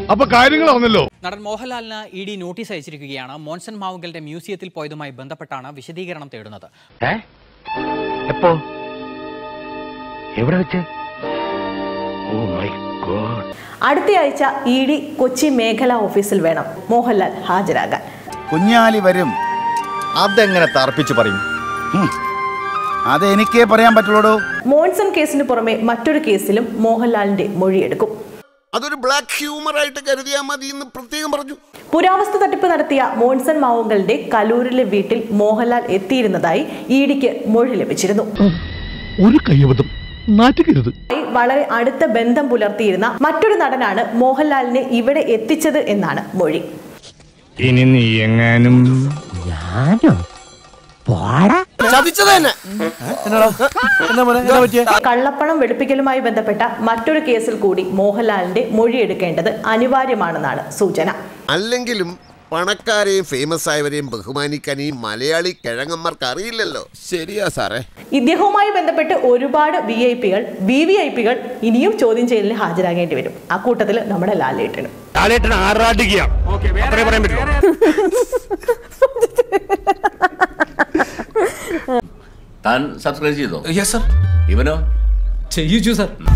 അപ്പൊ കാര്യങ്ങൾ വന്നല്ലോ നടൻ മോഹൻലാലിന് ഇ ഡി നോട്ടീസ് അയച്ചിരിക്കുകയാണ് മോൻസൺ മാവുങ്കലിന്റെ മ്യൂസിയത്തിൽ പോയതുമായി ബന്ധപ്പെട്ടാണ് വിശദീകരണം തേടുന്നത് എപ്പോ എവിടെ വെച്ച് ഓ മൈ ഗോഡ് അടുത്തയാഴ്ച ഇ ഡി കൊച്ചി മേഖലാ ഓഫീസിൽ വേണം മോഹൻലാൽ ഹാജരാകാൻ കുഞ്ഞാലി വരും അതെങ്ങനെ തർപ്പിച്ചു പറയും ഹും. അതെനിക്കേ പറയാൻ പറ്റുള്ളൂ മോൺസൺ കേസിന് പുറമെ മറ്റൊരു കേസിലും മോഹൻലാലിന്റെ മൊഴിയെടുക്കും അതൊരു ബ്ലാക്ക് ഹ്യൂമർ ആയിട്ട് കരുതിയാൽ മതി എന്ന് പ്രത്യേകം പറഞ്ഞു പുരാവസ്തു തട്ടിപ്പ് നടത്തിയ മോൺസൺ മാവുങ്കലിന്റെ കലൂരിലെ വീട്ടിൽ മോഹൻലാൽ എത്തിയിരുന്നതായി ഇ ഡിക്ക് മൊഴി ലഭിച്ചിരുന്നു ഒരു കയ്യബദ്ധം നാറ്റുകരുത് ഈ വളരെ അടുത്ത ബന്ധം പുലർത്തിയിരുന്ന മറ്റൊരു നടനാണ് മോഹൻലാലിനെ ഇവിടെ എത്തിച്ചത് എന്നാണ് മൊഴി ഇനി നീ എങ്ങാനും ചതിച്ചത് തന്നെ കള്ളപ്പണം വെളുപ്പിക്കലുമായി ബന്ധപ്പെട്ട മറ്റൊരു കേസിൽ കൂടി മോഹൻലാലിന്റെ മൊഴിയെടുക്കേണ്ടത് അനിവാര്യമാണെന്നാണ് സൂചന അല്ലെങ്കിലും പണക്കാരെയും ഫേമസ് ആയവരെയും ബഹുമാനിക്കാൻ ഈ മലയാളി കിഴങ്ങന്മാർക്ക് അറിയില്ലല്ലോ ശരിയാ സാറേ ഇദ്ദേഹവുമായി ബന്ധപ്പെട്ട് ഒരുപാട് വി ഐ പികൾ വി വി ഐ പികൾ ഇനിയും ചോദ്യം ചെയ്യലിന് ഹാജരാകേണ്ടി വരും ആ കൂട്ടത്തിൽ നമ്മുടെ ലാലേട്ടനും ലാലേട്ടൻ ആറാടുകയാ അത്രേ പറയാൻ പറ്റുള്ളൂ താൻ സബ്സ്ക്രൈബ് ചെയ്തോ യെസ് സർ ഇവനോ ചെയ്യിച്ചു സർ